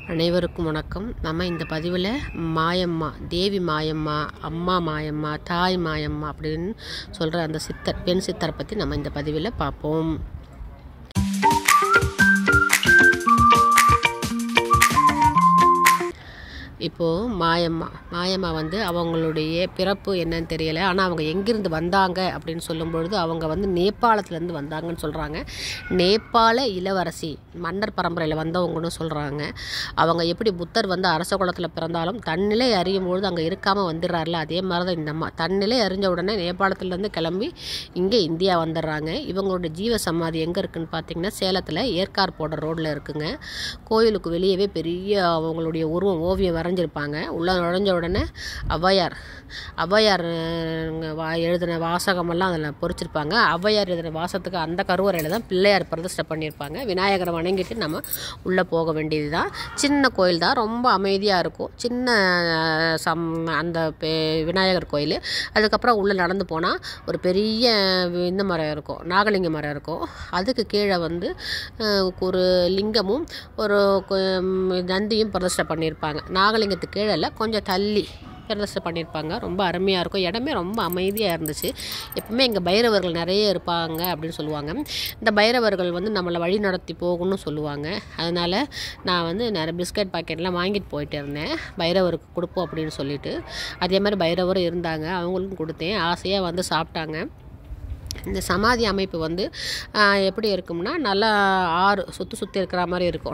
அனைவருக்கும் வணக்கம் நம்ம இந்த பதிவில் மாயம்மா தேவி மாயம்மா அம்மா மாயம்மா தாய் மாயம்மா அப்படின்னு சொல்கிற அந்த சித்தர் பெண் சித்தரை பற்றி நம்ம இந்த பதிவில் பார்ப்போம் இப்போது மாயம்மா மாயம்மா வந்து அவங்களுடைய பிறப்பு என்னன்னு தெரியலை ஆனால் அவங்க எங்கிருந்து வந்தாங்க அப்படின்னு சொல்லும் பொழுது அவங்க வந்து நேபாளத்துலேருந்து வந்தாங்கன்னு சொல்கிறாங்க நேபாள இளவரசி மன்னர் பரம்பரையில் வந்தவங்கன்னு சொல்கிறாங்க அவங்க எப்படி புத்தர் வந்து அரச குலத்தில் பிறந்தாலும் தன்னிலை அறியும் பொழுது அங்கே இருக்காமல் வந்துடுறாருல அதே மாதிரி தான் இந்த அம்மா தன்னிலை அறிஞ்ச உடனே நேபாளத்துலேருந்து கிளம்பி இங்கே இந்தியா வந்துடுறாங்க இவங்களோட ஜீவ சமாதி எங்கே இருக்குன்னு பார்த்தீங்கன்னா சேலத்தில் ஏற்கார் போடுற ரோட்டில் இருக்குங்க கோயிலுக்கு வெளியவே பெரிய அவங்களுடைய உருவம் ஓவியம் வரைஞ்சிருப்பாங்க உள்ளே நுழைஞ்ச உடனே ஔவையார் ஔவையார் அஹ், வா எழுதின வாசகமெல்லாம் அதில் பொறிச்சிருப்பாங்க ஔவையார் எழுதின வாசத்துக்கு அந்த கருவறையில் தான் பிள்ளையார் பிரதிஷ்டை பண்ணியிருப்பாங்க விநாயகரை வணங்கிட்டு நம்ம உள்ளே போக வேண்டியது தான் சின்ன கோயில் தான் ரொம்ப அமைதியாக இருக்கும் சின்ன அஹ், சம் அந்த பெ- விநாயகர் கோயில் அதுக்கப்புறம் உள்ளே நடந்து போனால் ஒரு பெரிய இந்த மரம் இருக்கும் நாகலிங்க மரம் இருக்கும் அதுக்கு கீழே வந்து அஹ், ஒரு லிங்கமும் ஒரு கு- ம், நந்தியும் பிரதிஷ்டை பண்ணியிருப்பாங்க நாகலிங்கத்துக்கு கீழே இல்ல, கொஞ்சம் தள்ளி பிரதிஷ்டை பண்ணியிருப்பாங்க ரொம்ப அருமையாக இருக்கும் இடமே ரொம்ப அமைதியாக இருந்துச்சு எப்பவுமே இங்கே பைரவர்கள் நிறைய இருப்பாங்க அப்படின்னு சொல்லுவாங்க இந்த பைரவர்கள் வந்து நம்மளை வழி நடத்தி போகணும்னு சொல்லுவாங்க அதனால் நான் வந்து நிறைய பிஸ்கட் பாக்கெட்லாம் வாங்கிட்டு போயிட்டு இருந்தேன் பைரவருக்கு கொடுப்போம் அப்படின்னு சொல்லிட்டு அதே மாதிரி பைரவரும் இருந்தாங்க அவங்களுக்கும் கொடுத்தேன் ஆசையாக வந்து சாப்பிட்டாங்க இந்த சமாதி அமைப்பு வந்து ஆஹ், எப்படி இருக்கும்னா நல்லா ஆறு சுற்றி சுற்றி இருக்கிற மாதிரி இருக்கும்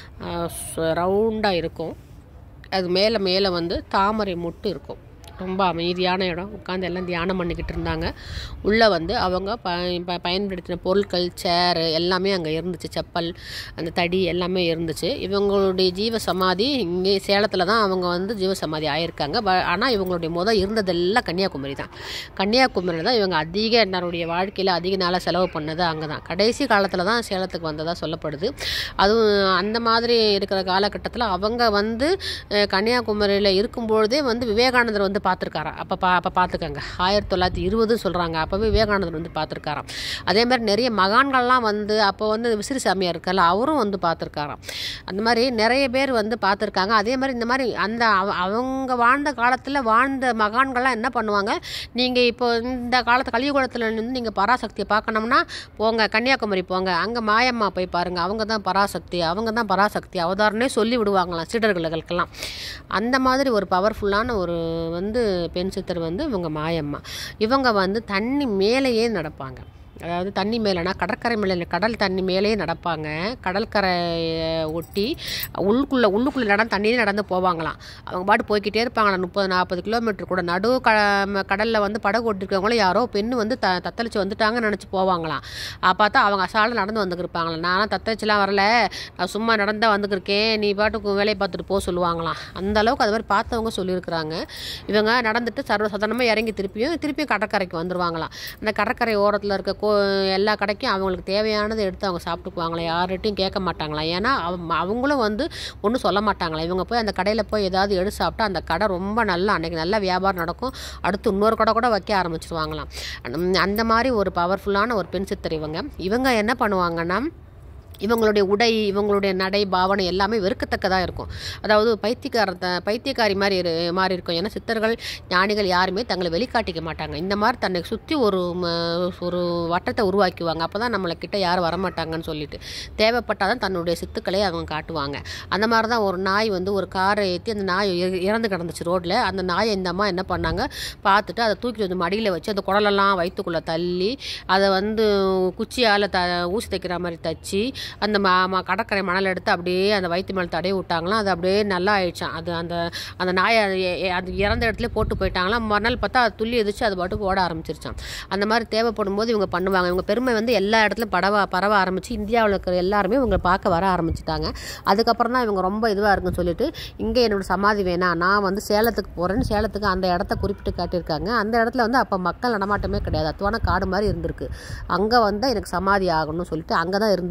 ரவுண்டாக இருக்கும் அது மேலே மேலே வந்து தாமரை மொட்டு இருக்கும் ரொம்ப அமைதியான இடம் உட்காந்து எல்லாம் தியானம் பண்ணிக்கிட்டு இருந்தாங்க உள்ளே வந்து அவங்க ப ப- பயன்படுத்தின பொருட்கள் சேரு எல்லாமே அங்கே இருந்துச்சு செப்பல் அந்த தடி எல்லாமே இருந்துச்சு இவங்களுடைய ஜீவ சமாதி இங்கே சேலத்தில் தான் அவங்க வந்து ஜீவ சமாதி ஆயிருக்காங்க ஆனால் இவங்களுடைய முத இருந்ததெல்லாம் கன்னியாகுமரி தான் கன்னியாகுமரியில் தான் இவங்க அதிக என்னுடைய வாழ்க்கையில் அதிக நாளாக செலவு பண்ணது அங்கே தான் கடைசி காலத்தில் தான் சேலத்துக்கு வந்ததாக சொல்லப்படுது அதுவும் அந்த மாதிரி இருக்கிற காலகட்டத்தில் அவங்க வந்து அஹ், கன்னியாகுமரியில் இருக்கும்பொழுதே வந்து விவேகானந்தர் வந்து பார்த்துருக்காராம் அப்போ பா அப்போ பார்த்துக்கங்க ஆயிரத்தி தொள்ளாயிரத்தி இருபது சொல்கிறாங்க அப்போவே விவேகானந்தர் வந்து பார்த்துருக்காராம் அதே மாதிரி நிறைய மகான்கள்லாம் வந்து அப்போ வந்து விசிறி சாமியார் இருக்கல அவரும் வந்து பார்த்துருக்காராம் அந்த மாதிரி நிறைய பேர் வந்து பார்த்துருக்காங்க அதே மாதிரி இந்த மாதிரி அந்த அவ- அவங்க வாழ்ந்த காலத்தில் வாழ்ந்த மகான்கள்லாம் என்ன பண்ணுவாங்க நீங்கள் இப்போ இந்த காலத்து கலியுகத்தில் இருந்து நீங்கள் பராசக்தியை பார்க்கணும்னா போங்க கன்னியாகுமரி போங்க அங்கே மாயம்மா போய் பாருங்கள் அவங்க தான் பராசக்தி அவங்க தான் பராசக்தி அவதாரனே சொல்லி விடுவாங்களாம் சீடர்களுக்கெல்லாம் அந்த மாதிரி ஒரு பவர்ஃபுல்லான ஒரு வந்து பெண் சித்தர் வந்து இவங்க மாயம்மா இவங்க வந்து தண்ணி மேலேயே நடப்பாங்க அதாவது தண்ணி மேலேனா கடற்கரை மேலே இல்ல, கடல் தண்ணி மேலேயே நடப்பாங்க கடற்கரையை ஒட்டி உள்ளுக்குள்ளே உள்ளுக்குள்ளே நடந்து தண்ணியிலே நடந்து போவாங்களாம் அவங்க பாட்டு போய்க்கிட்டே இருப்பாங்களாம் முப்பது நாற்பது கிலோமீட்டர் கூட நடு க கடலில் வந்து படகு ஓட்டிருக்கவங்களும் யாரோ பெண்ணு வந்து த தத்தளிச்சு வந்துட்டாங்கன்னு நினச்சி போவாங்களாம் அப்போ பார்த்தா அவங்க அசாலம் நடந்து வந்துக்கிருப்பாங்களாம் நானும் தத்தளிச்சுலாம் வரல நான் சும்மா நடந்தா வந்துக்கிருக்கேன் நீ பாட்டுக்கு வேலையை பார்த்துட்டு போக சொல்லுவாங்களாம் அந்த அளவுக்கு அது மாதிரி பார்த்தவங்க சொல்லியிருக்கிறாங்க இவங்க நடந்துட்டு சர்வ சாதாரணமாக இறங்கி திருப்பியும் திருப்பியும் கடற்கரைக்கு வந்துருவாங்களாம் அந்த கடற்கரை ஓரத்தில் இருக்க கோ எல்லா கடைக்கும் அவங்களுக்கு தேவையானதை எடுத்து அவங்க சாப்பிட்டுக்குவாங்களாம் யார்கிட்டையும் கேட்க மாட்டாங்களாம் ஏன்னா அவ- அவங்களும் வந்து ஒன்றும் சொல்ல மாட்டாங்களாம் இவங்க போய் அந்த கடையில் போய் ஏதாவது எடுத்து சாப்பிட்டா அந்த கடை ரொம்ப நல்லா அன்றைக்கி நல்லா வியாபாரம் நடக்கும் அடுத்து இன்னொரு கடை கூட வைக்க ஆரம்பிச்சிருவாங்களாம் அந்த- அந்த மாதிரி ஒரு பவர்ஃபுல்லான ஒரு பெண் சித்தர் இவங்க இவங்க என்ன பண்ணுவாங்கன்னா இவங்களுடைய உடை இவங்களுடைய நடை பாவனை எல்லாமே வெறுக்கத்தக்கதாக இருக்கும் அதாவது பைத்தியக்காரத்த பைத்தியக்காரி மாதிரி இரு மாதிரி இருக்கும் ஏன்னா சித்தர்கள் ஞானிகள் யாருமே தங்களை வெளிக்காட்டிக்க மாட்டாங்க இந்த மாதிரி தன்னை சுற்றி ஒரு ம, ஒரு வட்டத்தை உருவாக்குவாங்க அப்போ தான் நம்மளை கிட்ட யாரும் வரமாட்டாங்கன்னு சொல்லிட்டு தேவைப்பட்டால் தான் தன்னுடைய சித்துக்களை அவங்க காட்டுவாங்க அந்த மாதிரி தான் ஒரு நாய் வந்து ஒரு காரை ஏற்றி அந்த நாய் இற- இறந்து கிடந்துச்சு ரோட்டில் அந்த நாயை இந்த அம்மா என்ன பண்ணாங்க பார்த்துட்டு அதை தூக்கி வந்து மடியில் வச்சு அந்த குடலெல்லாம் வயிற்றுக்குள்ளே தள்ளி அதை வந்து குச்சியால் த ஊசி தைக்கிற மாதிரி தச்சு அந்த ம ம- கடற்கரை மணல் எடுத்து அப்படியே அந்த வயிற்று மேலே தடவி விட்டாங்களாம் அது அப்படியே நல்லா ஆயிடுச்சான் அது அந்த அந்த நாயை அது எ- எ- அது இறந்த இடத்துல போட்டு போயிட்டாங்களாம் மறுநாள் பார்த்தா அது துள்ளி எதிர்த்து அது பாட்டுக்கு ஓட ஆரம்பிச்சிருச்சான் அந்த மாதிரி தேவைப்படும் போது இவங்க பண்ணுவாங்க இவங்க பெருமை வந்து எல்லா இடத்துலையும் படவ பரவ ஆரம்பிச்சு இந்தியாவில் இருக்கிற எல்லாருமே இவங்க பார்க்க வர ஆரம்பிச்சிட்டாங்க அதுக்கப்புறம் தான் இவங்க ரொம்ப இதுவாக இருக்குன்னு சொல்லிட்டு இங்கே என்னோட சமாதி வேணாம் நான் வந்து சேலத்துக்கு போகிறேன்னு சேலத்துக்கு அந்த இடத்த குறிப்பிட்டு காட்டியிருக்காங்க அந்த இடத்துல வந்து அப்போ மக்கள் நடமாட்டமே கிடையாது அத்துவான காடு மாதிரி இருந்திருக்கு அங்கே வந்து எனக்கு சமாதி ஆகணும்னு சொல்லிட்டு அங்கே தான் இருந்திருக்காங்க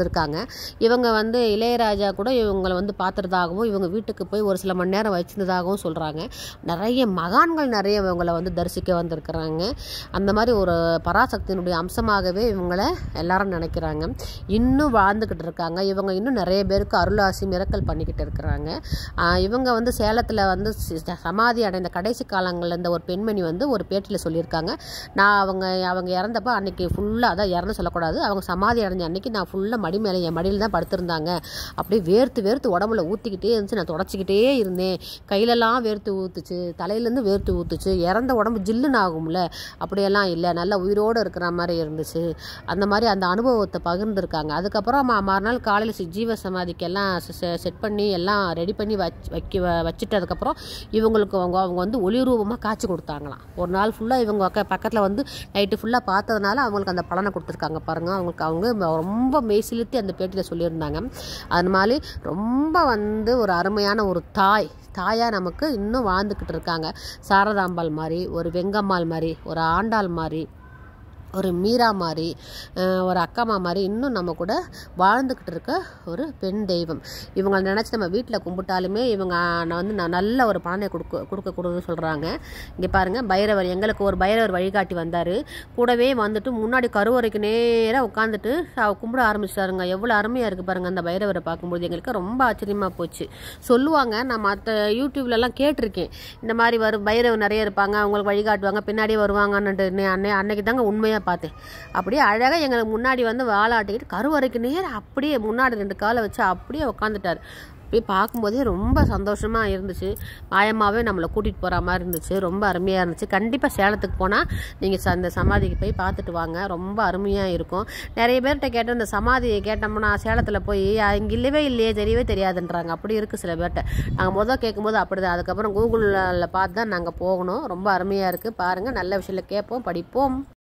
இவங்க வந்து இளையராஜா கூட இவங்களை வந்து பார்த்துறதாகவும் இவங்க வீட்டுக்கு போய் ஒரு சில மணி நேரம் வச்சிருந்ததாகவும் சொல்கிறாங்க நிறைய மகான்கள் நிறைய இவங்களை வந்து தரிசிக்க வந்திருக்கிறாங்க அந்த மாதிரி ஒரு பராசக்தியினுடைய அம்சமாகவே இவங்களை எல்லாரும் நினைக்கிறாங்க இன்னும் வாழ்ந்துக்கிட்டு இருக்காங்க இவங்க இன்னும் நிறைய பேருக்கு அருளாசி மிரக்கல் பண்ணிக்கிட்டு இருக்கிறாங்க ஆஹ் இவங்க வந்து சேலத்தில் வந்து சி- சமாதி அடைந்த கடைசி காலங்களில் இந்த ஒரு பெண்மணி வந்து ஒரு பேட்டியில் சொல்லியிருக்காங்க நான் அவங்க அவங்க இறந்தப்ப அன்னைக்கு ஃபுல்லாக அதான் இறந்து சொல்லக்கூடாது அவங்க சமாதி அடைஞ்ச அன்னைக்கு நான் ஃபுல்லாக மடி மேலே என் மடியில் தான் படுத்திருந்தாங்க அப்படியே வேர்த்து வேர்த்து உடம்புல ஊற்றிக்கிட்டே இருந்துச்சு நான் தொடச்சிக்கிட்டே இருந்தேன் கையிலலாம் வேர்த்து ஊற்றுச்சு தலையிலேருந்து வேர்த்து ஊற்றுச்சு இறந்த உடம்பு ஜில்லுன்னு ஆகும்ல அப்படியெல்லாம் இல்லை நல்லா உயிரோடு இருக்கிற மாதிரி இருந்துச்சு அந்த மாதிரி அந்த அனுபவத்தை பகிர்ந்துருக்காங்க அதுக்கப்புறம் ம- மறுநாள் காலையில் சி- ஜீவ சமாதிக்கெல்லாம் செட் பண்ணி எல்லாம் ரெடி பண்ணி வச் வைக்க வ- வச்சுட்டதுக்கப்புறம் இவங்களுக்கு அவங்க அவங்க வந்து ஒளிரூபமாக காட்சி கொடுத்தாங்களாம் ஒரு நாள் ஃபுல்லாக இவங்க பக்க பக்கத்தில் வந்து நைட்டு ஃபுல்லாக பார்த்ததுனால அவங்களுக்கு அந்த பலனை கொடுத்துருக்காங்க பாருங்கள் அவங்களுக்கு அவங்க ரொம்ப மெய்சிலுத்தி அந்த பேட்டியில் சொல்லியிருந்தாங்க அது மாதிரி ரொம்ப வந்து ஒரு அருமையான ஒரு தாய் தாயாக நமக்கு இன்னும் வாழ்ந்துக்கிட்டு இருக்காங்க சாரதாம்பாள் மாதிரி ஒரு வெங்கம்மாள் மாதிரி ஒரு ஆண்டாள் மாதிரி ஒரு மீரா மாதிரி அஹ், ஒரு அக்காமா மாதிரி இன்னும் நம்ம கூட வாழ்ந்துக்கிட்டு இருக்க ஒரு பெண் தெய்வம் இவங்களை நினச்சி நம்ம வீட்டில் கும்பிட்டாலுமே இவங்க நான் வந்து நான் நல்ல ஒரு பலனை கொடுக்க கொடுக்கக்கூடாதுன்னு சொல்கிறாங்க இங்கே பாருங்கள் பைரவர் எங்களுக்கு ஒரு பைரவர் வழிகாட்டி வந்தார் கூடவே வந்துட்டு முன்னாடி கருவறைக்கு நேராக உட்காந்துட்டு அவ கும்பிட ஆரம்பிச்சிட்டாருங்க எவ்வளோ அருமையாக இருக்குது பாருங்கள் அந்த பைரவரை பார்க்கும்போது எங்களுக்கு ரொம்ப ஆச்சரியமாக போச்சு சொல்லுவாங்க நான் மற்ற யூடியூப்லலாம் கேட்டிருக்கேன் இந்த மாதிரி வரும் பைரவர் நிறைய இருப்பாங்க அவங்களுக்கு வழிகாட்டுவாங்க பின்னாடியே வருவாங்கன்னுட்டு நே- அன்னை அன்னைக்கு தாங்க உண்மையாக பார்த்தேன் அப்படியே அழகாக எங்களுக்கு முன்னாடி வந்து வாலாட்டிக்கிட்டு கருவறைக்கு நேரம் அப்படியே முன்னாடி ரெண்டு காலை வச்சு அப்படியே உட்காந்துட்டார் அப்படியே பார்க்கும்போதே ரொம்ப சந்தோஷமாக இருந்துச்சு மாயமாகவே நம்மளை கூட்டிகிட்டு போகிற மாதிரி இருந்துச்சு ரொம்ப அருமையாக இருந்துச்சு கண்டிப்பாக சேலத்துக்கு போனால் நீங்கள் அந்த சமாதிக்கு போய் பார்த்துட்டு வாங்க ரொம்ப அருமையாக இருக்கும் நிறைய பேர்கிட்ட கேட்டு இந்த சமாதியை கேட்டோம்னா சேலத்தில் போய் இங்கே இல்லவே இல்லையே தெரியவே தெரியாதுன்றாங்க அப்படி இருக்குது சில பேர்கிட்ட நாங்கள் முதல் கேட்கும்போது அப்படி தான் அதுக்கப்புறம் கூகுளில் பார்த்து தான் நாங்கள் போகணும் ரொம்ப அருமையாக இருக்குது பாருங்கள் நல்ல விஷயத்தில் கேட்போம் படிப்போம்